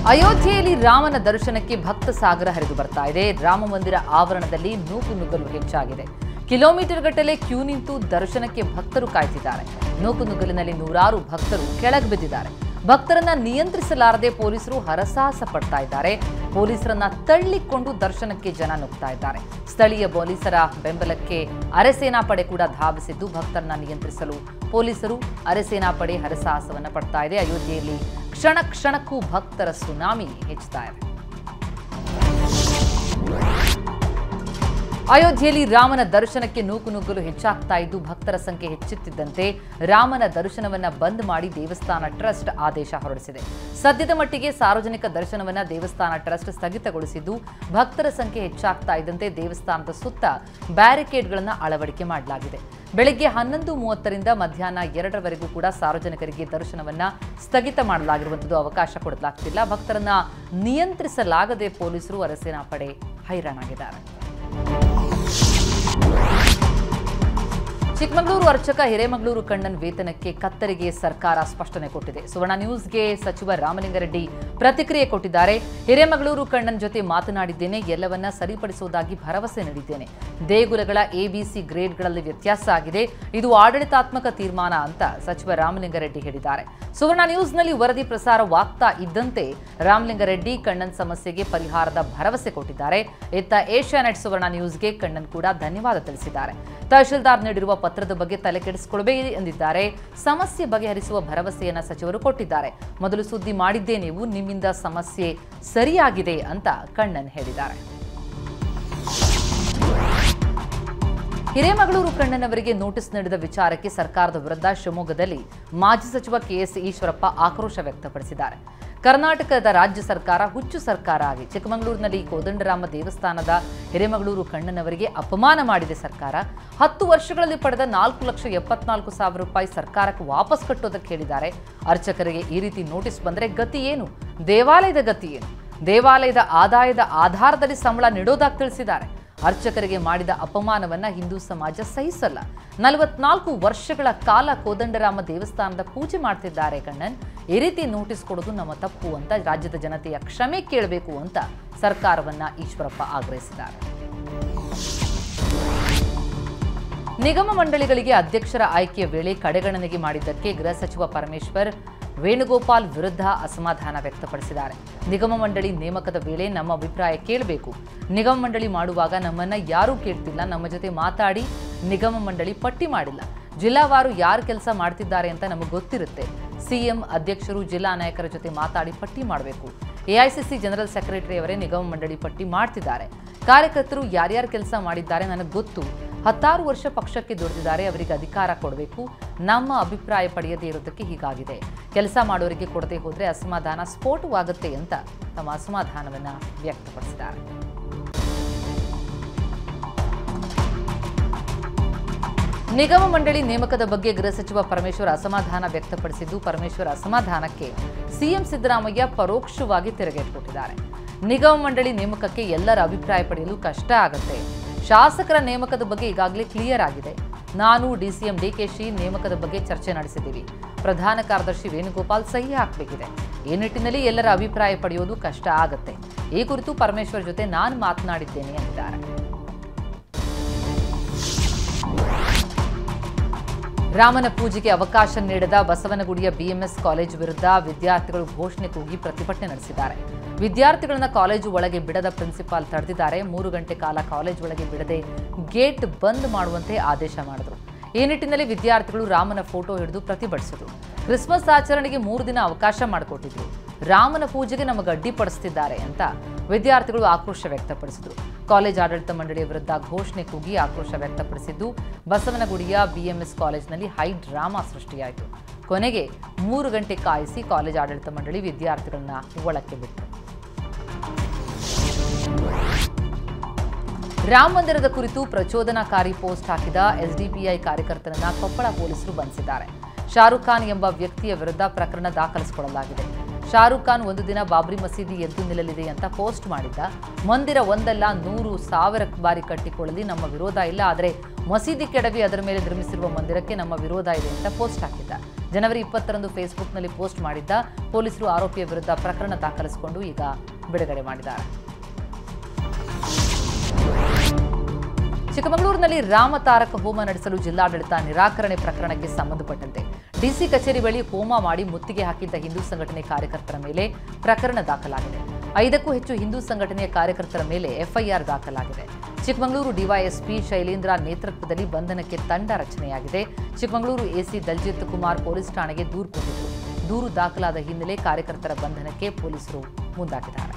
ಅಯೋಧ್ಯೆಯಲ್ಲಿ ರಾಮನ ದರ್ಶನಕ್ಕೆ ಭಕ್ತ ಸಾಗರ ಹರಿದು ಬರ್ತಾ ಇದೆ ರಾಮ ಮಂದಿರ ಆವರಣದಲ್ಲಿ ನೂಕು ನುಗ್ಗಲು ಹೆಚ್ಚಾಗಿದೆ ಕಿಲೋಮೀಟರ್ ಗಟ್ಟಲೆ ಕ್ಯೂ ನಿಂತು ದರ್ಶನಕ್ಕೆ ಭಕ್ತರು ಕಾಯ್ತಿದ್ದಾರೆ ನೂಕು ನುಗ್ಗಲಿನಲ್ಲಿ ನೂರಾರು ಭಕ್ತರು ಕೆಳಗೆ ಬಿದ್ದಿದ್ದಾರೆ ಭಕ್ತರನ್ನ ನಿಯಂತ್ರಿಸಲಾರದೆ ಪೊಲೀಸರು ಹರಸಾಹಸ ಪಡ್ತಾ ಇದ್ದಾರೆ ಪೊಲೀಸರನ್ನ ತಳ್ಳಿಕೊಂಡು ದರ್ಶನಕ್ಕೆ ಜನ ನುಗ್ತಾ ಇದ್ದಾರೆ ಸ್ಥಳೀಯ ಪೊಲೀಸರ ಬೆಂಬಲಕ್ಕೆ ಅರೆಸೇನಾ ಪಡೆ ಕೂಡ ಧಾವಿಸಿದ್ದು ಭಕ್ತರನ್ನ ನಿಯಂತ್ರಿಸಲು ಪೊಲೀಸರು ಅರೆಸೇನಾ ಪಡೆ ಹರಸಾಹಸವನ್ನ ಪಡ್ತಾ ಇದೆ ಅಯೋಧ್ಯೆಯಲ್ಲಿ ಕ್ಷಣ ಕ್ಷಣಕ್ಕೂ ಭಕ್ತರ ಸುನಾಮಿ ಹೆಚ್ಚುತ್ತಾ ಇದೆ ಅಯೋಧ್ಯೆಯಲ್ಲಿ ರಾಮನ ದರ್ಶನಕ್ಕೆ ನೂಕು ನುಗ್ಗಲು ಹೆಚ್ಚಾಗ್ತಾ ಇದ್ದು ಭಕ್ತರ ಸಂಖ್ಯೆ ಹೆಚ್ಚುತ್ತಿದ್ದಂತೆ ರಾಮನ ದರ್ಶನವನ್ನ ಬಂದ್ ಮಾಡಿ ದೇವಸ್ಥಾನ ಟ್ರಸ್ಟ್ ಆದೇಶ ಹೊರಡಿಸಿದೆ ಸದ್ಯದ ಮಟ್ಟಿಗೆ ಸಾರ್ವಜನಿಕ ದರ್ಶನವನ್ನ ದೇವಸ್ಥಾನ ಟ್ರಸ್ಟ್ ಸ್ಥಗಿತಗೊಳಿಸಿದ್ದು ಭಕ್ತರ ಸಂಖ್ಯೆ ಹೆಚ್ಚಾಗ್ತಾ ಇದ್ದಂತೆ ದೇವಸ್ಥಾನದ ಸುತ್ತ ಬ್ಯಾರಿಕೇಡ್ಗಳನ್ನು ಅಳವಡಿಕೆ ಮಾಡಲಾಗಿದೆ ಬೆಳಗ್ಗೆ ಹನ್ನೊಂದು ಮೂವತ್ತರಿಂದ ಮಧ್ಯಾಹ್ನ ಎರಡರವರೆಗೂ ಕೂಡ ಸಾರ್ವಜನಿಕರಿಗೆ ದರ್ಶನವನ್ನ ಸ್ಥಗಿತ ಮಾಡಲಾಗಿರುವಂಥದ್ದು ಅವಕಾಶ ಕೊಡಲಾಗ್ತಿಲ್ಲ ಭಕ್ತರನ್ನ ನಿಯಂತ್ರಿಸಲಾಗದೆ ಪೊಲೀಸರು ಅರಸೇನಾ ಪಡೆ ಹೈರಾಣಾಗಿದ್ದಾರೆ ಚಿಕ್ಕಮಗಳೂರು ಅರ್ಚಕ ಹಿರೇಮಗಳೂರು ಕಣ್ಣನ್ ವೇತನಕ್ಕೆ ಕತ್ತರಿಗೆ ಸರ್ಕಾರ ಸ್ಪಷ್ಟನೆ ಕೊಟ್ಟಿದೆ ಸುವರ್ಣ ನ್ಯೂಸ್ಗೆ ಸಚಿವ ರಾಮಲಿಂಗಾರೆಡ್ಡಿ ಪ್ರತಿಕ್ರಿಯೆ ಕೊಟ್ಟಿದ್ದಾರೆ ಹಿರೇಮಗಳೂರು ಕಣ್ಣನ್ ಜೊತೆ ಮಾತನಾಡಿದ್ದೇನೆ ಎಲ್ಲವನ್ನ ಸರಿಪಡಿಸುವುದಾಗಿ ಭರವಸೆ ನೀಡಿದ್ದೇನೆ ದೇಗುಲಗಳ ಎಬಿಸಿ ಗ್ರೇಡ್ಗಳಲ್ಲಿ ವ್ಯತ್ಯಾಸ ಆಗಿದೆ ಇದು ಆಡಳಿತಾತ್ಮಕ ತೀರ್ಮಾನ ಅಂತ ಸಚಿವ ರಾಮಲಿಂಗಾರೆಡ್ಡಿ ಹೇಳಿದ್ದಾರೆ ಸುವರ್ಣ ನ್ಯೂಸ್ನಲ್ಲಿ ವರದಿ ಪ್ರಸಾರವಾಗ್ತಾ ಇದ್ದಂತೆ ರಾಮಲಿಂಗಾರೆಡ್ಡಿ ಕಣ್ಣನ್ ಸಮಸ್ಯೆಗೆ ಪರಿಹಾರದ ಭರವಸೆ ಕೊಟ್ಟಿದ್ದಾರೆ ಇತ್ತ ಏಷ್ಯಾನೆಟ್ ಸುವರ್ಣ ನ್ಯೂಸ್ಗೆ ಕಣ್ಣನ್ ಕೂಡ ಧನ್ಯವಾದ ತಿಳಿಸಿದ್ದಾರೆ ತಹಶೀಲ್ದಾರ್ ನೀಡಿರುವ ಪತ್ರದ ಬಗ್ಗೆ ತಲೆ ಕೆಡಿಸಿಕೊಡಬೇಡಿ ಎಂದಿದ್ದಾರೆ ಸಮಸ್ಯೆ ಬಗೆಹರಿಸುವ ಭರವಸೆಯನ್ನ ಸಚಿವರು ಕೊಟ್ಟಿದ್ದಾರೆ ಮೊದಲು ಸುದ್ದಿ ಮಾಡಿದ್ದೇ ನೀವು ನಿಮ್ಮಿಂದ ಸಮಸ್ಯೆ ಸರಿಯಾಗಿದೆ ಅಂತ ಕಣ್ಣನ್ ಹೇಳಿದ್ದಾರೆ ಹಿರೇಮಗಳೂರು ಕಣ್ಣನವರಿಗೆ ನೋಟಿಸ್ ನೀಡಿದ ವಿಚಾರಕ್ಕೆ ಸರ್ಕಾರದ ವಿರುದ್ಧ ಶಿವಮೊಗ್ಗದಲ್ಲಿ ಮಾಜಿ ಸಚಿವ ಕೆಎಸ್ ಈಶ್ವರಪ್ಪ ಆಕ್ರೋಶ ವ್ಯಕ್ತಪಡಿಸಿದ್ದಾರೆ ಕರ್ನಾಟಕದ ರಾಜ್ಯ ಸರ್ಕಾರ ಹುಚ್ಚು ಸರ್ಕಾರ ಆಗಿ ಚಿಕ್ಕಮಗಳೂರಿನಲ್ಲಿ ಕೋದಂಡರಾಮ ದೇವಸ್ಥಾನದ ಹಿರೇಮಗಳೂರು ಕಣ್ಣನವರಿಗೆ ಅಪಮಾನ ಮಾಡಿದೆ ಸರ್ಕಾರ ಹತ್ತು ವರ್ಷಗಳಲ್ಲಿ ಪಡೆದ ನಾಲ್ಕು ಲಕ್ಷ ಎಪ್ಪತ್ನಾಲ್ಕು ಸಾವಿರ ರೂಪಾಯಿ ಸರ್ಕಾರಕ್ಕೆ ವಾಪಸ್ ಕಟ್ಟೋದಕ್ಕೆ ಹೇಳಿದ್ದಾರೆ ಅರ್ಚಕರಿಗೆ ಈ ರೀತಿ ನೋಟಿಸ್ ಬಂದರೆ ಗತಿ ಏನು ದೇವಾಲಯದ ಗತಿ ಏನು ದೇವಾಲಯದ ಆದಾಯದ ಆಧಾರದಲ್ಲಿ ಸಂಬಳ ನೀಡೋದಾಗಿ ತಿಳಿಸಿದ್ದಾರೆ ಅರ್ಚಕರಿಗೆ ಮಾಡಿದ ಅಪಮಾನವನ್ನ ಹಿಂದೂ ಸಮಾಜ ಸಹಿಸಲ್ಲ ನಲವತ್ನಾಲ್ಕು ವರ್ಷಗಳ ಕಾಲ ಕೋದಂಡರಾಮ ದೇವಸ್ಥಾನದ ಪೂಜೆ ಮಾಡ್ತಿದ್ದಾರೆ ಕಣ್ಣನ್ ಈ ರೀತಿ ನೋಟಿಸ್ ಕೊಡೋದು ನಮ್ಮ ತಪ್ಪು ಅಂತ ರಾಜ್ಯದ ಜನತೆಯ ಕ್ಷಮೆ ಕೇಳಬೇಕು ಅಂತ ಸರ್ಕಾರವನ್ನ ಈಶ್ವರಪ್ಪ ಆಗ್ರಹಿಸಿದ್ದಾರೆ ನಿಗಮ ಮಂಡಳಿಗಳಿಗೆ ಅಧ್ಯಕ್ಷರ ಆಯ್ಕೆಯ ವೇಳೆ ಕಡೆಗಣನೆಗೆ ಮಾಡಿದ್ದಕ್ಕೆ ಗೃಹ ಸಚಿವ ಪರಮೇಶ್ವರ್ ವೇಣುಗೋಪಾಲ್ ವಿರುದ್ಧ ಅಸಮಾಧಾನ ವ್ಯಕ್ತಪಡಿಸಿದ್ದಾರೆ ನಿಗಮ ಮಂಡಳಿ ನೇಮಕದ ವೇಳೆ ನಮ್ಮ ಅಭಿಪ್ರಾಯ ಕೇಳಬೇಕು ನಿಗಮ ಮಂಡಳಿ ಮಾಡುವಾಗ ನಮ್ಮನ್ನ ಯಾರೂ ಕೇಳ್ತಿಲ್ಲ ನಮ್ಮ ಜೊತೆ ಮಾತಾಡಿ ನಿಗಮ ಮಂಡಳಿ ಪಟ್ಟಿ ಮಾಡಿಲ್ಲ ಜಿಲ್ಲಾವಾರು ಯಾರು ಕೆಲಸ ಮಾಡ್ತಿದ್ದಾರೆ ಅಂತ ನಮಗೆ ಗೊತ್ತಿರುತ್ತೆ ಸಿಎಂ ಅಧ್ಯಕ್ಷರು ಜಿಲ್ಲಾ ನಾಯಕರ ಜೊತೆ ಮಾತಾಡಿ ಪಟ್ಟಿ ಮಾಡಬೇಕು ಎಐಸಿಸಿ ಜನರಲ್ ಸೆಕ್ರೆಟರಿ ಅವರೇ ನಿಗಮ ಮಂಡಳಿ ಪಟ್ಟಿ ಮಾಡ್ತಿದ್ದಾರೆ ಕಾರ್ಯಕರ್ತರು ಯಾರ್ಯಾರು ಕೆಲಸ ಮಾಡಿದ್ದಾರೆ ನನಗೆ ಗೊತ್ತು ಹತ್ತಾರು ವರ್ಷ ಪಕ್ಷಕ್ಕೆ ದುಡಿದಿದ್ದಾರೆ ಅವರಿಗೆ ಅಧಿಕಾರ ಕೊಡಬೇಕು ನಮ್ಮ ಅಭಿಪ್ರಾಯ ಪಡೆಯದೇ ಇರೋದಕ್ಕೆ ಹೀಗಾಗಿದೆ ಕೆಲಸ ಮಾಡೋರಿಗೆ ಕೊಡದೆ ಹೋದರೆ ಅಸಮಾಧಾನ ಸ್ಫೋಟವಾಗುತ್ತೆ ಅಂತ ತಮ್ಮ ಅಸಮಾಧಾನವನ್ನು ವ್ಯಕ್ತಪಡಿಸಿದ್ದಾರೆ ನಿಗಮ ಮಂಡಳಿ ನೇಮಕದ ಬಗ್ಗೆ ಗೃಹ ಸಚಿವ ಪರಮೇಶ್ವರ್ ಅಸಮಾಧಾನ ವ್ಯಕ್ತಪಡಿಸಿದ್ದು ಪರಮೇಶ್ವರ್ ಅಸಮಾಧಾನಕ್ಕೆ ಸಿಎಂ ಸಿದ್ದರಾಮಯ್ಯ ಪರೋಕ್ಷವಾಗಿ ತಿರುಗೇಟು ನಿಗಮ ಮಂಡಳಿ ನೇಮಕಕ್ಕೆ ಎಲ್ಲರ ಅಭಿಪ್ರಾಯ ಪಡೆಯಲು ಕಷ್ಟ ಆಗುತ್ತೆ ಶಾಸಕರ ನೇಮಕದ ಬಗ್ಗೆ ಈಗಾಗಲೇ ಕ್ಲಿಯರ್ ಆಗಿದೆ ನಾನು ಡಿಸಿಎಂ ಡಿಕೆಶಿ ನೇಮಕದ ಬಗ್ಗೆ ಚರ್ಚೆ ನಡೆಸಿದ್ದೀವಿ ಪ್ರಧಾನ ಕಾರ್ಯದರ್ಶಿ ವೇಣುಗೋಪಾಲ್ ಸಹಿ ಹಾಕಬೇಕಿದೆ ಈ ನಿಟ್ಟಿನಲ್ಲಿ ಎಲ್ಲರ ಅಭಿಪ್ರಾಯ ಪಡೆಯೋದು ಕಷ್ಟ ಆಗುತ್ತೆ ಈ ಕುರಿತು ಪರಮೇಶ್ವರ್ ಜೊತೆ ನಾನು ಮಾತನಾಡಿದ್ದೇನೆ ಎಂದಿದ್ದಾರೆ ರಾಮನ ಪೂಜೆಗೆ ಅವಕಾಶ ನೀಡದ ಬಸವನಗುಡಿಯ ಬಿಎಂಎಸ್ ಕಾಲೇಜು ವಿರುದ್ಧ ವಿದ್ಯಾರ್ಥಿಗಳು ಘೋಷಣೆ ಕೂಗಿ ಪ್ರತಿಭಟನೆ ನಡೆಸಿದ್ದಾರೆ ವಿದ್ಯಾರ್ಥಿಗಳನ್ನ ಕಾಲೇಜು ಒಳಗೆ ಬಿಡದ ಪ್ರಿನ್ಸಿಪಾಲ್ ತಡೆದಿದ್ದಾರೆ ಮೂರು ಗಂಟೆ ಕಾಲ ಕಾಲೇಜು ಒಳಗೆ ಬಿಡದೆ ಗೇಟ್ ಬಂದ್ ಮಾಡುವಂತೆ ಆದೇಶ ಮಾಡಿದರು ಈ ನಿಟ್ಟಿನಲ್ಲಿ ವಿದ್ಯಾರ್ಥಿಗಳು ರಾಮನ ಫೋಟೋ ಹಿಡಿದು ಪ್ರತಿಭಟಿಸಿದರು ಕ್ರಿಸ್ಮಸ್ ಆಚರಣೆಗೆ ಮೂರು ದಿನ ಅವಕಾಶ ಮಾಡಿಕೊಟ್ಟಿದ್ರು ರಾಮನ ಪೂಜೆಗೆ ನಮಗೆ ಅಡ್ಡಿಪಡಿಸುತ್ತಿದ್ದಾರೆ ಅಂತ ವಿದ್ಯಾರ್ಥಿಗಳು ಆಕ್ರೋಶ ವ್ಯಕ್ತಪಡಿಸಿದರು ಕಾಲೇಜ್ ಆಡಳಿತ ಮಂಡಳಿಯ ವಿರುದ್ಧ ಘೋಷಣೆ ಕೂಗಿ ಆಕ್ರೋಶ ವ್ಯಕ್ತಪಡಿಸಿದ್ದು ಬಸವನಗುಡಿಯ ಬಿಎಂಎಸ್ ಕಾಲೇಜಿನಲ್ಲಿ ಹೈ ಡ್ರಾಮಾ ಸೃಷ್ಟಿಯಾಯಿತು ಕೊನೆಗೆ ಮೂರು ಗಂಟೆ ಕಾಯಿಸಿ ಕಾಲೇಜ್ ಆಡಳಿತ ಮಂಡಳಿ ವಿದ್ಯಾರ್ಥಿಗಳನ್ನ ಒಳಕ್ಕೆ ಬಿಟ್ಟರು ರಾಮ ಮಂದಿರದ ಕುರಿತು ಪ್ರಚೋದನಾಕಾರಿ ಪೋಸ್ಟ್ ಹಾಕಿದ ಎಸ್ಡಿಪಿಐ ಕಾರ್ಯಕರ್ತರನ್ನ ಕೊಪ್ಪಳ ಪೊಲೀಸರು ಬಂಧಿಸಿದ್ದಾರೆ ಶಾರುಖ್ ಖಾನ್ ಎಂಬ ವ್ಯಕ್ತಿಯ ವಿರುದ್ಧ ಪ್ರಕರಣ ದಾಖಲಿಸಿಕೊಳ್ಳಲಾಗಿದೆ ಶಾರುಖ್ ಖಾನ್ ಒಂದು ದಿನ ಬಾಬ್ರಿ ಮಸೀದಿ ಎದ್ದು ನಿಲ್ಲಲಿದೆ ಅಂತ ಪೋಸ್ಟ್ ಮಾಡಿದ್ದ ಮಂದಿರ ಒಂದಲ್ಲ ನೂರು ಸಾವಿರ ಬಾರಿ ಕಟ್ಟಿಕೊಳ್ಳಲಿ ನಮ್ಮ ವಿರೋಧ ಇಲ್ಲ ಆದರೆ ಮಸೀದಿ ಕೆಡವಿ ಅದರ ಮೇಲೆ ನಿರ್ಮಿಸಿರುವ ಮಂದಿರಕ್ಕೆ ನಮ್ಮ ವಿರೋಧ ಇದೆ ಅಂತ ಪೋಸ್ಟ್ ಹಾಕಿದ್ದ ಜನವರಿ ಇಪ್ಪತ್ತರಂದು ಫೇಸ್ಬುಕ್ನಲ್ಲಿ ಪೋಸ್ಟ್ ಮಾಡಿದ್ದ ಪೊಲೀಸರು ಆರೋಪಿಯ ವಿರುದ್ಧ ಪ್ರಕರಣ ದಾಖಲಿಸಿಕೊಂಡು ಈಗ ಬಿಡುಗಡೆ ಮಾಡಿದ್ದಾರೆ ಚಿಕ್ಕಮಗಳೂರಿನಲ್ಲಿ ರಾಮತಾರಕ ಹೋಮ ನಡೆಸಲು ಜಿಲ್ಲಾಡಳಿತ ನಿರಾಕರಣೆ ಪ್ರಕರಣಕ್ಕೆ ಸಂಬಂಧಪಟ್ಟಂತೆ ಡಿಸಿ ಕಚೇರಿ ಬಳಿ ಹೋಮ ಮಾಡಿ ಮುತ್ತಿಗೆ ಹಾಕಿದ್ದ ಹಿಂದೂ ಸಂಘಟನೆ ಕಾರ್ಯಕರ್ತರ ಮೇಲೆ ಪ್ರಕರಣ ದಾಖಲಾಗಿದೆ ಐದಕ್ಕೂ ಹೆಚ್ಚು ಹಿಂದೂ ಸಂಘಟನೆಯ ಕಾರ್ಯಕರ್ತರ ಮೇಲೆ ಎಫ್ಐಆರ್ ದಾಖಲಾಗಿದೆ ಚಿಕ್ಕಮಗಳೂರು ಡಿವೈಎಸ್ಪಿ ಶೈಲೇಂದ್ರ ನೇತೃತ್ವದಲ್ಲಿ ಬಂಧನಕ್ಕೆ ತಂಡ ರಚನೆಯಾಗಿದೆ ಚಿಕ್ಕಮಗಳೂರು ಎಸಿ ದಲ್ಜಿತ್ ಕುಮಾರ್ ಪೊಲೀಸ್ ಠಾಣೆಗೆ ದೂರು ಕೊಟ್ಟಿದ್ದು ದೂರು ದಾಖಲಾದ ಹಿನ್ನೆಲೆ ಕಾರ್ಯಕರ್ತರ ಬಂಧನಕ್ಕೆ ಪೊಲೀಸರು ಮುಂದಾಗಿದ್ದಾರೆ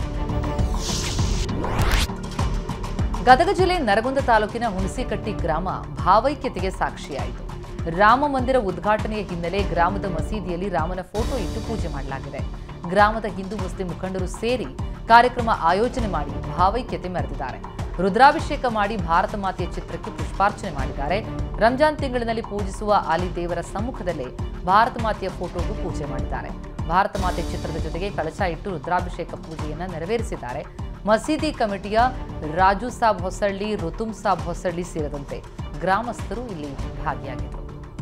ಗದಗ ಜಿಲ್ಲೆ ನರಗುಂದ ತಾಲೂಕಿನ ಹುಣಸಿಕಟ್ಟಿ ಗ್ರಾಮ ಭಾವೈಕ್ಯತೆಗೆ ಸಾಕ್ಷಿಯಾಯಿತು ರಾಮ ಮಂದಿರ ಉದ್ಘಾಟನೆಯ ಹಿನ್ನೆಲೆ ಗ್ರಾಮದ ಮಸೀದಿಯಲ್ಲಿ ರಾಮನ ಫೋಟೋ ಇಟ್ಟು ಪೂಜೆ ಮಾಡಲಾಗಿದೆ ಗ್ರಾಮದ ಹಿಂದೂ ಮುಸ್ಲಿಂ ಮುಖಂಡರು ಸೇರಿ ಕಾರ್ಯಕ್ರಮ ಆಯೋಜನೆ ಮಾಡಿ ಭಾವೈಕ್ಯತೆ ಮೆರೆದಿದ್ದಾರೆ ರುದ್ರಾಭಿಷೇಕ ಮಾಡಿ ಭಾರತ ಮಾತೆಯ ಚಿತ್ರಕ್ಕೆ ಪುಷ್ಪಾರ್ಚನೆ ಮಾಡಿದ್ದಾರೆ ರಂಜಾನ್ ತಿಂಗಳಿನಲ್ಲಿ ಪೂಜಿಸುವ ಆಲಿ ದೇವರ ಸಮ್ಮುಖದಲ್ಲೇ ಭಾರತ ಮಾತೆಯ ಫೋಟೋಗೂ ಪೂಜೆ ಮಾಡಿದ್ದಾರೆ ಭಾರತ ಮಾತೆ ಚಿತ್ರದ ಜೊತೆಗೆ ಕಳಶ ಇಟ್ಟು ರುದ್ರಾಭಿಷೇಕ ಪೂಜೆಯನ್ನು ನೆರವೇರಿಸಿದ್ದಾರೆ ಮಸೀದಿ ಕಮಿಟಿಯ ರಾಜು ಸಾಬ್ ಹೊಸಳ್ಳಿ ಋತುಮ್ ಸಾಬ್ ಹೊಸಳ್ಳಿ ಸೇರಿದಂತೆ ಗ್ರಾಮಸ್ಥರು ಇಲ್ಲಿ ಭಾಗಿಯಾಗಿದ್ದರು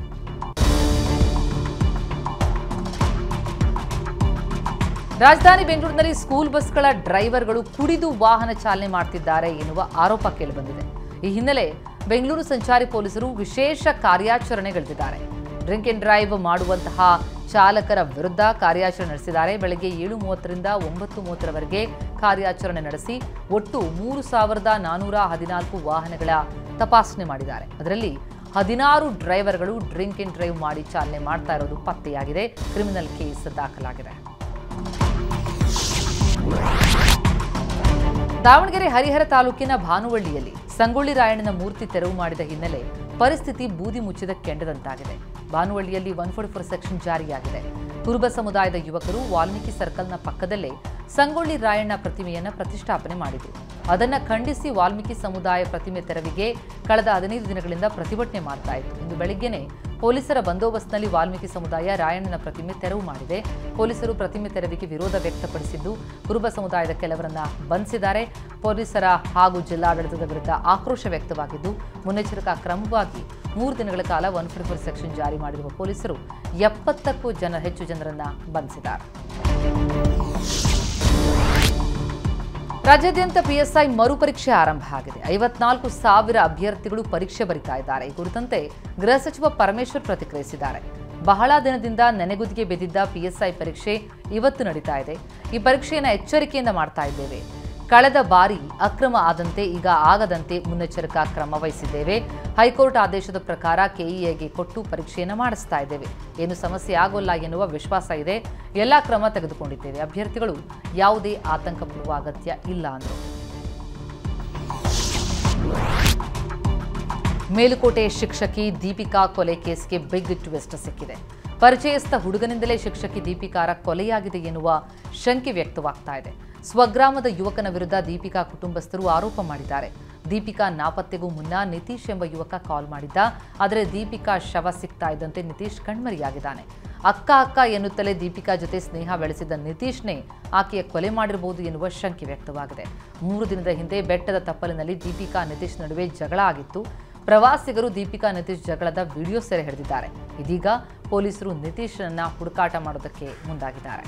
ರಾಜಧಾನಿ ಬೆಂಗಳೂರಿನಲ್ಲಿ ಸ್ಕೂಲ್ ಬಸ್ಗಳ ಡ್ರೈವರ್ಗಳು ಕುಡಿದು ವಾಹನ ಚಾಲನೆ ಮಾಡ್ತಿದ್ದಾರೆ ಎನ್ನುವ ಆರೋಪ ಕೇಳಿಬಂದಿದೆ ಈ ಹಿನ್ನೆಲೆ ಬೆಂಗಳೂರು ಸಂಚಾರಿ ಪೊಲೀಸರು ವಿಶೇಷ ಕಾರ್ಯಾಚರಣೆಗಳಿದ್ದಾರೆ ಡ್ರಿಂಕ್ ಅಂಡ್ ಡ್ರೈವ್ ಮಾಡುವಂತಹ ಚಾಲಕರ ವಿರುದ್ಧ ಕಾರ್ಯಾಚರಣೆ ನಡೆಸಿದ್ದಾರೆ ಬೆಳಗ್ಗೆ ಏಳು ಮೂವತ್ತರಿಂದ ಒಂಬತ್ತು ಮೂವತ್ತರವರೆಗೆ ಕಾರ್ಯಾಚರಣೆ ನಡೆಸಿ ಒಟ್ಟು ಮೂರು ಸಾವಿರದ ನಾನೂರ ಹದಿನಾಲ್ಕು ವಾಹನಗಳ ತಪಾಸಣೆ ಮಾಡಿದ್ದಾರೆ ಅದರಲ್ಲಿ ಹದಿನಾರು ಡ್ರೈವರ್ಗಳು ಡ್ರಿಂಕ್ ಅಂಡ್ ಡ್ರೈವ್ ಮಾಡಿ ಚಾಲನೆ ಮಾಡ್ತಾ ಇರೋದು ಪತ್ತೆಯಾಗಿದೆ ಕ್ರಿಮಿನಲ್ ಕೇಸ್ ದಾಖಲಾಗಿದೆ ದಾವಣಗೆರೆ ಹರಿಹರ ತಾಲೂಕಿನ ಭಾನುವಳ್ಳಿಯಲ್ಲಿ ಸಂಗೊಳ್ಳಿ ರಾಯಣ್ಣನ ಮೂರ್ತಿ ತೆರವು ಮಾಡಿದ ಹಿನ್ನೆಲೆ ಪರಿಸ್ಥಿತಿ ಬೂದಿ ಮುಚ್ಚಿದ ಕೆಂಡದಂತಾಗಿದೆ ಭಾನುವಳ್ಳಿಯಲ್ಲಿ ಒನ್ ಫೋರ್ಟಿ ಫೋರ್ ಸೆಕ್ಷನ್ ಜಾರಿಯಾಗಿದೆ ಕುರುಬ ಸಮುದಾಯದ ಯುವಕರು ವಾಲ್ಮೀಕಿ ಸರ್ಕಲ್ನ ಪಕ್ಕದಲ್ಲೇ ಸಂಗೊಳ್ಳಿ ರಾಯಣ್ಣ ಪ್ರತಿಮೆಯನ್ನ ಪ್ರತಿಷ್ಠಾಪನೆ ಮಾಡಿದರು ಅದನ್ನ ಖಂಡಿಸಿ ವಾಲ್ಮೀಕಿ ಸಮುದಾಯ ಪ್ರತಿಮೆ ತೆರವಿಗೆ ಕಳೆದ ಹದಿನೈದು ದಿನಗಳಿಂದ ಪ್ರತಿಭಟನೆ ಮಾಡ್ತಾ ಇತ್ತು ಇಂದು ಬೆಳಗ್ಗೆನೆ ಪೊಲೀಸರ ಬಂದೋಬಸ್ತ್ನಲ್ಲಿ ವಾಲ್ಮೀಕಿ ಸಮುದಾಯ ರಾಯಣ್ಣನ ಪ್ರತಿಮೆ ತೆರವು ಮಾಡಿದೆ ಪೊಲೀಸರು ಪ್ರತಿಮೆ ತೆರವಿಗೆ ವಿರೋಧ ವ್ಯಕ್ತಪಡಿಸಿದ್ದು ಕುರುಬ ಸಮುದಾಯದ ಕೆಲವರನ್ನ ಬಂಧಿಸಿದ್ದಾರೆ ಪೊಲೀಸರ ಹಾಗೂ ಜಿಲ್ಲಾಡಳಿತದ ವಿರುದ್ಧ ಆಕ್ರೋಶ ವ್ಯಕ್ತವಾಗಿದ್ದು ಮುನ್ನೆಚ್ಚರಿಕಾ ಕ್ರಮವಾಗಿ ಮೂರು ದಿನಗಳ ಕಾಲ ಒನ್ ಫೋರ್ ಫೋರ್ ಸೆಕ್ಷನ್ ಜಾರಿ ಮಾಡಿರುವ ಪೊಲೀಸರು ಎಪ್ಪತ್ತಕ್ಕೂ ಜನ ಹೆಚ್ಚು ಜನರನ್ನ ಬಂಧಿಸಿದ್ದಾರೆ ರಾಜ್ಯಾದ್ಯಂತ ಪಿಎಸ್ಐ ಮರುಪರೀಕ್ಷೆ ಆರಂಭ ಆಗಿದೆ ಐವತ್ನಾಲ್ಕು ಸಾವಿರ ಅಭ್ಯರ್ಥಿಗಳು ಪರೀಕ್ಷೆ ಬರಿತಾ ಇದ್ದಾರೆ ಈ ಕುರಿತಂತೆ ಗೃಹ ಸಚಿವ ಪರಮೇಶ್ವರ್ ಪ್ರತಿಕ್ರಿಯಿಸಿದ್ದಾರೆ ಬಹಳ ದಿನದಿಂದ ನೆನೆಗುದಿಗೆ ಬೆದ್ದಿದ್ದ ಪಿಎಸ್ಐ ಪರೀಕ್ಷೆ ಇವತ್ತು ನಡೀತಾ ಇದೆ ಈ ಪರೀಕ್ಷೆಯನ್ನು ಎಚ್ಚರಿಕೆಯಿಂದ ಮಾಡ್ತಾ ಇದ್ದೇವೆ ಕಳೆದ ಬಾರಿ ಅಕ್ರಮ ಆದಂತೆ ಈಗ ಆಗದಂತೆ ಮುನ್ನೆಚ್ಚರಿಕಾ ಕ್ರಮ ವಹಿಸಿದ್ದೇವೆ ಹೈಕೋರ್ಟ್ ಆದೇಶದ ಪ್ರಕಾರ ಕೆಇಎಗೆ ಕೊಟ್ಟು ಪರೀಕ್ಷೆಯನ್ನು ಮಾಡಿಸ್ತಾ ಇದ್ದೇವೆ ಏನು ಸಮಸ್ಯೆ ಆಗೋಲ್ಲ ಎನ್ನುವ ವಿಶ್ವಾಸ ಇದೆ ಎಲ್ಲ ಕ್ರಮ ತೆಗೆದುಕೊಂಡಿದ್ದೇವೆ ಅಭ್ಯರ್ಥಿಗಳು ಯಾವುದೇ ಆತಂಕ ಪಡುವ ಅಗತ್ಯ ಇಲ್ಲ ಅಂದರು ಮೇಲುಕೋಟೆ ಶಿಕ್ಷಕಿ ದೀಪಿಕಾ ಕೊಲೆ ಕೇಸ್ಗೆ ಬಿಗ್ ಟ್ವಿಸ್ಟ್ ಸಿಕ್ಕಿದೆ ಪರಿಚಯಸ್ಥ ಹುಡುಗನಿಂದಲೇ ಶಿಕ್ಷಕಿ ದೀಪಿಕಾರ ಕೊಲೆಯಾಗಿದೆ ಎನ್ನುವ ಶಂಕೆ ವ್ಯಕ್ತವಾಗ್ತಾ ಇದೆ ಸ್ವಗ್ರಾಮದ ಯುವಕನ ವಿರುದ್ಧ ದೀಪಿಕಾ ಕುಟುಂಬಸ್ಥರು ಆರೋಪ ಮಾಡಿದ್ದಾರೆ ದೀಪಿಕಾ ನಾಪತ್ತೆಗೂ ಮುನ್ನ ನಿತೀಶ್ ಎಂಬ ಯುವಕ ಕಾಲ್ ಮಾಡಿದ್ದ ಆದರೆ ದೀಪಿಕಾ ಶವ ಸಿಗ್ತಾ ಇದ್ದಂತೆ ನಿತೀಶ್ ಕಣ್ಮರಿಯಾಗಿದ್ದಾನೆ ಅಕ್ಕ ಅಕ್ಕ ಎನ್ನುತ್ತಲೇ ದೀಪಿಕಾ ಜೊತೆ ಸ್ನೇಹ ಬೆಳೆಸಿದ್ದ ನಿತೀಶ್ನೇ ಆಕೆಯ ಕೊಲೆ ಮಾಡಿರಬಹುದು ಎನ್ನುವ ಶಂಕೆ ವ್ಯಕ್ತವಾಗಿದೆ ಮೂರು ದಿನದ ಹಿಂದೆ ಬೆಟ್ಟದ ತಪ್ಪಲಿನಲ್ಲಿ ದೀಪಿಕಾ ನಿತೀಶ್ ನಡುವೆ ಜಗಳ ಆಗಿತ್ತು ಪ್ರವಾಸಿಗರು ದೀಪಿಕಾ ನಿತೀಶ್ ಜಗಳದ ವಿಡಿಯೋ ಸೆರೆ ಹಿಡಿದಿದ್ದಾರೆ ಇದೀಗ ಪೊಲೀಸರು ನಿತೀಶ್ನನ್ನ ಹುಡುಕಾಟ ಮಾಡೋದಕ್ಕೆ ಮುಂದಾಗಿದ್ದಾರೆ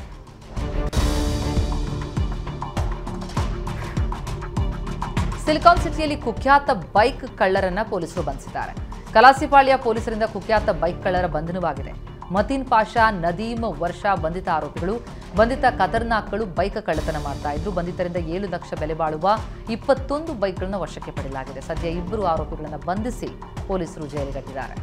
ಸಿಲಿಕಾನ್ ಸಿಟಿಯಲ್ಲಿ ಕುಖ್ಯಾತ ಬೈಕ್ ಕಳ್ಳರನ್ನ ಪೊಲೀಸರು ಬಂಧಿಸಿದ್ದಾರೆ ಕಲಾಸಿಪಾಳ್ಯ ಪೊಲೀಸರಿಂದ ಕುಖ್ಯಾತ ಬೈಕ್ ಕಳ್ಳರ ಬಂಧನವಾಗಿದೆ ಮತೀನ್ ಪಾಷಾ ನದೀಮ್ ವರ್ಷ ಬಂಧಿತ ಆರೋಪಿಗಳು ಬಂಧಿತ ಖತರ್ನಾಕ್ಗಳು ಬೈಕ್ ಕಳ್ಳತನ ಮಾಡ್ತಾ ಇದ್ರು ಬಂಧಿತರಿಂದ ಏಳು ಲಕ್ಷ ಬೆಲೆ ಬಾಳುವ ಇಪ್ಪತ್ತೊಂದು ಬೈಕ್ಗಳನ್ನು ವಶಕ್ಕೆ ಪಡೆಯಲಾಗಿದೆ ಸದ್ಯ ಇಬ್ಬರು ಆರೋಪಿಗಳನ್ನು ಬಂಧಿಸಿ ಪೊಲೀಸರು ಜೈಲಿಗಟ್ಟಿದ್ದಾರೆ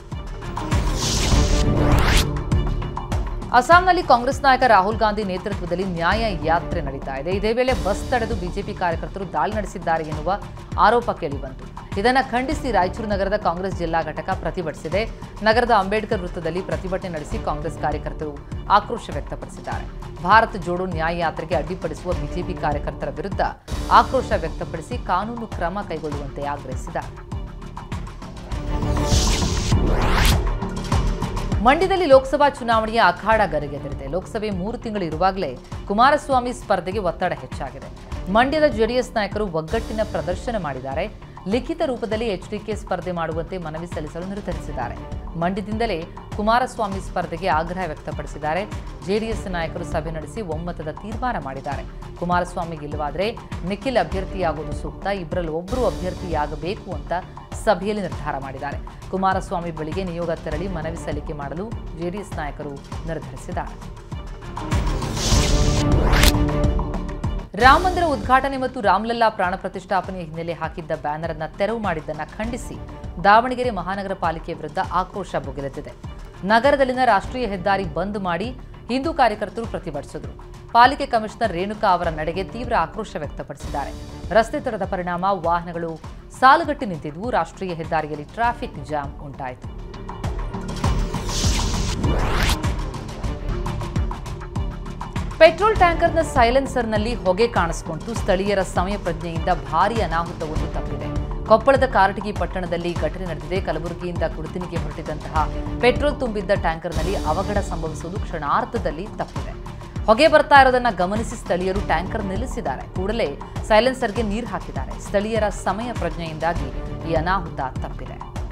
ಅಸ್ಸಾಂನಲ್ಲಿ ಕಾಂಗ್ರೆಸ್ ನಾಯಕ ರಾಹುಲ್ ಗಾಂಧಿ ನೇತೃತ್ವದಲ್ಲಿ ನ್ಯಾಯ ಯಾತ್ರೆ ನಡೀತಾ ಇದೆ ಇದೇ ವೇಳೆ ಬಸ್ ತಡೆದು ಬಿಜೆಪಿ ಕಾರ್ಯಕರ್ತರು ದಾಳಿ ನಡೆಸಿದ್ದಾರೆ ಎನ್ನುವ ಆರೋಪ ಕೇಳಿಬಂತು ಇದನ್ನು ಖಂಡಿಸಿ ರಾಯಚೂರು ನಗರದ ಕಾಂಗ್ರೆಸ್ ಜಿಲ್ಲಾ ಘಟಕ ಪ್ರತಿಭಟಿಸಿದೆ ನಗರದ ಅಂಬೇಡ್ಕರ್ ವೃತ್ತದಲ್ಲಿ ಪ್ರತಿಭಟನೆ ನಡೆಸಿ ಕಾಂಗ್ರೆಸ್ ಕಾರ್ಯಕರ್ತರು ಆಕ್ರೋಶ ವ್ಯಕ್ತಪಡಿಸಿದ್ದಾರೆ ಭಾರತ್ ಜೋಡೋ ನ್ಯಾಯ ಯಾತ್ರೆಗೆ ಅಡ್ಡಿಪಡಿಸುವ ಬಿಜೆಪಿ ಕಾರ್ಯಕರ್ತರ ವಿರುದ್ಧ ಆಕ್ರೋಶ ವ್ಯಕ್ತಪಡಿಸಿ ಕಾನೂನು ಕ್ರಮ ಕೈಗೊಳ್ಳುವಂತೆ ಆಗ್ರಹಿಸಿದ್ದಾರೆ ಮಂಡ್ಯದಲ್ಲಿ ಲೋಕಸಭಾ ಚುನಾವಣೆಯ ಅಖಾಡ ಗರಿಗೆದರಿದೆ ಲೋಕಸಭೆ ಮೂರು ತಿಂಗಳು ಇರುವಾಗಲೇ ಕುಮಾರಸ್ವಾಮಿ ಸ್ಪರ್ಧೆಗೆ ಒತ್ತಡ ಹೆಚ್ಚಾಗಿದೆ ಮಂಡ್ಯದ ಜೆಡಿಎಸ್ ನಾಯಕರು ಒಗ್ಗಟ್ಟಿನ ಪ್ರದರ್ಶನ ಮಾಡಿದ್ದಾರೆ ಲಿಖಿತ ರೂಪದಲ್ಲಿ ಎಚ್ಡಿಕೆ ಸ್ಪರ್ಧೆ ಮಾಡುವಂತೆ ಮನವಿ ಸಲ್ಲಿಸಲು ನಿರ್ಧರಿಸಿದ್ದಾರೆ ಮಂಡ್ಯದಿಂದಲೇ ಕುಮಾರಸ್ವಾಮಿ ಸ್ಪರ್ಧೆಗೆ ಆಗ್ರಹ ವ್ಯಕ್ತಪಡಿಸಿದ್ದಾರೆ ಜೆಡಿಎಸ್ ನಾಯಕರು ಸಭೆ ನಡೆಸಿ ಒಮ್ಮತದ ತೀರ್ಮಾನ ಮಾಡಿದ್ದಾರೆ ಕುಮಾರಸ್ವಾಮಿ ಗೆಲ್ಲುವಾದರೆ ನಿಖಿಲ್ ಅಭ್ಯರ್ಥಿಯಾಗುವುದು ಸೂಕ್ತ ಇಬ್ಬರಲ್ಲಿ ಒಬ್ಬರು ಅಭ್ಯರ್ಥಿಯಾಗಬೇಕು ಅಂತ ಸಭೆಯಲ್ಲಿ ನಿರ್ಧಾರ ಮಾಡಿದ್ದಾರೆ ಕುಮಾರಸ್ವಾಮಿ ಬಳಿಗೆ ನಿಯೋಗ ತೆರಳಿ ಮನವಿ ಸಲ್ಲಿಕೆ ಮಾಡಲು ಜೆಡಿಎಸ್ ನಾಯಕರು ನಿರ್ಧರಿಸಿದ್ದಾರೆ ರಾಮ ಮಂದಿರ ಉದ್ಘಾಟನೆ ಮತ್ತು ರಾಮ್ಲಲ್ಲಾ ಪ್ರಾಣ ಪ್ರತಿಷ್ಠಾಪನೆಯ ಹಿನ್ನೆಲೆ ಹಾಕಿದ್ದ ಬ್ಯಾನರ್ ಅನ್ನ ತೆರವು ಮಾಡಿದ್ದನ್ನ ಖಂಡಿಸಿ ದಾವಣಗೆರೆ ಮಹಾನಗರ ಪಾಲಿಕೆ ವಿರುದ್ಧ ಆಕ್ರೋಶ ಭುಗಿಲೆದ್ದಿದೆ ನಗರದಲ್ಲಿನ ರಾಷ್ಟ್ರೀಯ ಹೆದ್ದಾರಿ ಬಂದ್ ಮಾಡಿ ಹಿಂದೂ ಕಾರ್ಯಕರ್ತರು ಪ್ರತಿಭಟಿಸಿದರು ಪಾಲಿಕೆ ಕಮಿಷನರ್ ರೇಣುಕಾ ಅವರ ನಡೆಗೆ ತೀವ್ರ ಆಕ್ರೋಶ ವ್ಯಕ್ತಪಡಿಸಿದ್ದಾರೆ ರಸ್ತೆ ತಡೆದ ಪರಿಣಾಮ ವಾಹನಗಳು ಸಾಲುಗಟ್ಟಿ ನಿಂತಿದ್ವು ರಾಷ್ಟ್ರೀಯ ಹೆದ್ದಾರಿಯಲ್ಲಿ ಟ್ರಾಫಿಕ್ ಜಾಮ್ ಉಂಟಾಯಿತು ಪೆಟ್ರೋಲ್ ಟ್ಯಾಂಕರ್ನ ಸೈಲೆನ್ಸರ್ನಲ್ಲಿ ಹೊಗೆ ಕಾಣಿಸಿಕೊಂಡು ಸ್ಥಳೀಯರ ಸಮಯ ಪ್ರಜ್ಞೆಯಿಂದ ಭಾರೀ ಅನಾಹುತವೊಂದು ತಪ್ಪಿದೆ ಕೊಪ್ಪಳದ ಕಾರಟಗಿ ಪಟ್ಟಣದಲ್ಲಿ ಘಟನೆ ನಡೆದಿದೆ ಕಲಬುರಗಿಯಿಂದ ಕುಡಿತಿನಿಗೆ ಹೊರಟಿದಂತಹ ಪೆಟ್ರೋಲ್ ತುಂಬಿದ್ದ ಟ್ಯಾಂಕರ್ನಲ್ಲಿ ಅವಘಡ ಸಂಭವಿಸುವುದು ಕ್ಷಣಾರ್ಧದಲ್ಲಿ ತಪ್ಪಿದೆ ಹೊಗೆ ಬರ್ತಾ ಇರೋದನ್ನ ಗಮನಿಸಿ ಸ್ಥಳೀಯರು ಟ್ಯಾಂಕರ್ ನಿಲ್ಲಿಸಿದ್ದಾರೆ ಕೂಡಲೇ ಸೈಲೆನ್ಸರ್ಗೆ ನೀರು ಹಾಕಿದ್ದಾರೆ ಸ್ಥಳೀಯರ ಸಮಯ ಪ್ರಜ್ಞೆಯಿಂದಾಗಿ ಈ ಅನಾಹುತ ತಪ್ಪಿದೆ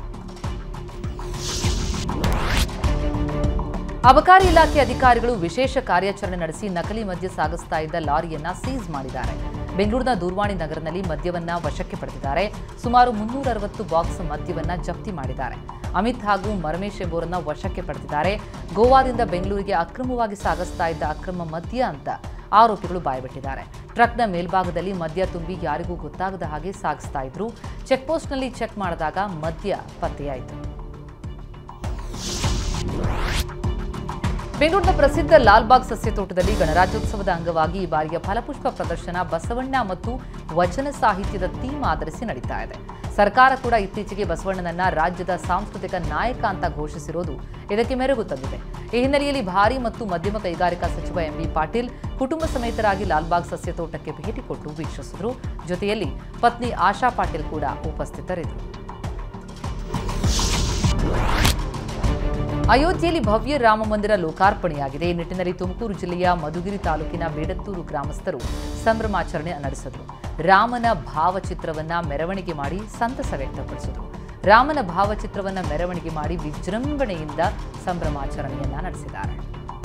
ಅಬಕಾರಿ ಇಲಾಖೆ ಅಧಿಕಾರಿಗಳು ವಿಶೇಷ ಕಾರ್ಯಾಚರಣೆ ನಡೆಸಿ ನಕಲಿ ಮದ್ಯ ಸಾಗಿಸ್ತಾ ಇದ್ದ ಲಾರಿಯನ್ನ ಸೀಸ್ ಮಾಡಿದ್ದಾರೆ ಬೆಂಗಳೂರಿನ ದೂರ್ವಾಣಿ ನಗರದಲ್ಲಿ ಮದ್ಯವನ್ನ ವಶಕ್ಕೆ ಪಡೆದಿದ್ದಾರೆ ಸುಮಾರು ಮುನ್ನೂರ ಅರವತ್ತು ಬಾಕ್ಸ್ ಮದ್ಯವನ್ನ ಜಪ್ತಿ ಮಾಡಿದ್ದಾರೆ ಅಮಿತ್ ಹಾಗೂ ಮರಮೇಶ್ ಎಂಬುವರನ್ನ ವಶಕ್ಕೆ ಪಡೆದಿದ್ದಾರೆ ಗೋವಾದಿಂದ ಬೆಂಗಳೂರಿಗೆ ಅಕ್ರಮವಾಗಿ ಸಾಗಿಸ್ತಾ ಇದ್ದ ಅಕ್ರಮ ಮದ್ಯ ಅಂತ ಆರೋಪಿಗಳು ಬಾಯ್ಬಿಟ್ಟಿದ್ದಾರೆ ಟ್ರಕ್ನ ಮೇಲ್ಭಾಗದಲ್ಲಿ ಮದ್ಯ ತುಂಬಿ ಯಾರಿಗೂ ಗೊತ್ತಾಗದ ಹಾಗೆ ಸಾಗಿಸ್ತಾ ಇದ್ರು ಚೆಕ್ಪೋಸ್ಟ್ನಲ್ಲಿ ಚೆಕ್ ಮಾಡಿದಾಗ ಮದ್ಯ ಪತ್ತೆಯಾಯಿತು ಬೆಂಗಳೂರಿನ ಪ್ರಸಿದ್ಧ ಲಾಲ್ಬಾಗ್ ಸಸ್ಯ ತೋಟದಲ್ಲಿ ಗಣರಾಜ್ಯೋತ್ಸವದ ಅಂಗವಾಗಿ ಈ ಬಾರಿಯ ಫಲಪುಷ್ಪ ಪ್ರದರ್ಶನ ಬಸವಣ್ಣ ಮತ್ತು ವಚನ ಸಾಹಿತ್ಯದ ಥೀಮ್ ಆಧರಿಸಿ ನಡೀತಾ ಇದೆ ಸರ್ಕಾರ ಕೂಡ ಇತ್ತೀಚೆಗೆ ಬಸವಣ್ಣನನ್ನ ರಾಜ್ಯದ ಸಾಂಸ್ಕೃತಿಕ ನಾಯಕ ಅಂತ ಘೋಷಿಸಿರೋದು ಇದಕ್ಕೆ ಮೆರುಗು ತಂದಿದೆ ಈ ಹಿನ್ನೆಲೆಯಲ್ಲಿ ಭಾರಿ ಮತ್ತು ಮಧ್ಯಮ ಕೈಗಾರಿಕಾ ಸಚಿವ ಎಂಬಿ ಪಾಟೀಲ್ ಕುಟುಂಬ ಸಮೇತರಾಗಿ ಲಾಲ್ಬಾಗ್ ಸಸ್ಯ ತೋಟಕ್ಕೆ ಭೇಟಿ ಕೊಟ್ಟು ವೀಕ್ಷಿಸಿದ್ರು ಜೊತೆಯಲ್ಲಿ ಪತ್ನಿ ಆಶಾ ಪಾಟೀಲ್ ಕೂಡ ಉಪಸ್ಥಿತರಿದ್ದರು ಅಯೋಧ್ಯೆಯಲ್ಲಿ ಭವ್ಯ ರಾಮ ಮಂದಿರ ಲೋಕಾರ್ಪಣೆಯಾಗಿದೆ ಈ ನಿಟ್ಟಿನಲ್ಲಿ ತುಮಕೂರು ಜಿಲ್ಲೆಯ ಮಧುಗಿರಿ ತಾಲೂಕಿನ ಬೇಡತ್ತೂರು ಗ್ರಾಮಸ್ಥರು ಸಂಭ್ರಮಾಚರಣೆ ನಡೆಸಿದರು ರಾಮನ ಭಾವಚಿತ್ರವನ್ನ ಮೆರವಣಿಗೆ ಮಾಡಿ ಸಂತಸ ವ್ಯಕ್ತಪಡಿಸಿದರು ರಾಮನ ಭಾವಚಿತ್ರವನ್ನ ಮೆರವಣಿಗೆ ಮಾಡಿ ವಿಜೃಂಭಣೆಯಿಂದ ಸಂಭ್ರಮಾಚರಣೆಯನ್ನ ನಡೆಸಿದ್ದಾರೆ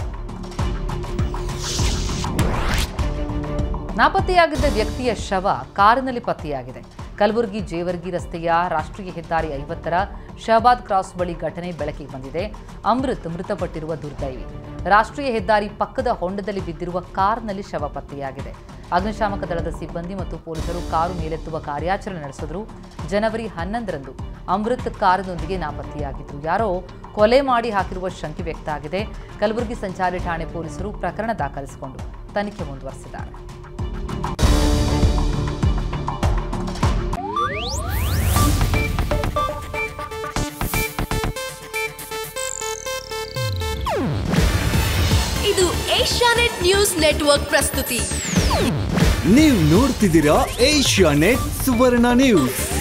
ನಾಪತ್ತೆಯಾಗಿದ್ದ ವ್ಯಕ್ತಿಯ ಶವ ಕಾರಿನಲ್ಲಿ ಪತ್ತೆಯಾಗಿದೆ ಕಲಬುರಗಿ ಜೇವರ್ಗಿ ರಸ್ತೆಯ ರಾಷ್ಟ್ರೀಯ ಹೆದ್ದಾರಿ ಐವತ್ತರ ಶಹಬಾದ್ ಕ್ರಾಸ್ ಬಳಿ ಘಟನೆ ಬೆಳಕಿಗೆ ಬಂದಿದೆ ಅಮೃತ್ ಮೃತಪಟ್ಟಿರುವ ದುರ್ದೈವಿ ರಾಷ್ಟ್ರೀಯ ಹೆದ್ದಾರಿ ಪಕ್ಕದ ಹೊಂಡದಲ್ಲಿ ಬಿದ್ದಿರುವ ಕಾರ್ನಲ್ಲಿ ಶವ ಪತ್ತೆಯಾಗಿದೆ ಅಗ್ನಿಶಾಮಕ ದಳದ ಸಿಬ್ಬಂದಿ ಮತ್ತು ಪೊಲೀಸರು ಕಾರು ಮೇಲೆತ್ತುವ ಕಾರ್ಯಾಚರಣೆ ನಡೆಸಿದ್ರು ಜನವರಿ ಹನ್ನೊಂದರಂದು ಅಮೃತ್ ಕಾರಿನೊಂದಿಗೆ ನಾಪತ್ತೆಯಾಗಿದ್ರು ಯಾರೋ ಕೊಲೆ ಮಾಡಿ ಹಾಕಿರುವ ಶಂಕೆ ವ್ಯಕ್ತ ಆಗಿದೆ ಕಲಬುರಗಿ ಸಂಚಾರಿ ಠಾಣೆ ಪೊಲೀಸರು ಪ್ರಕರಣ ದಾಖಲಿಸಿಕೊಂಡು ತನಿಖೆ ಮುಂದುವರೆಸಿದ್ದಾರೆ ಇದು ಏಷ್ಯಾನೆಟ್ ನ್ಯೂಸ್ ನೆಟ್ವರ್ಕ್ ಪ್ರಸ್ತುತಿ ನೀವು ನೋಡ್ತಿದ್ದೀರಾ ಏಷ್ಯಾ ನೆಟ್ ಸುವರ್ಣ ನ್ಯೂಸ್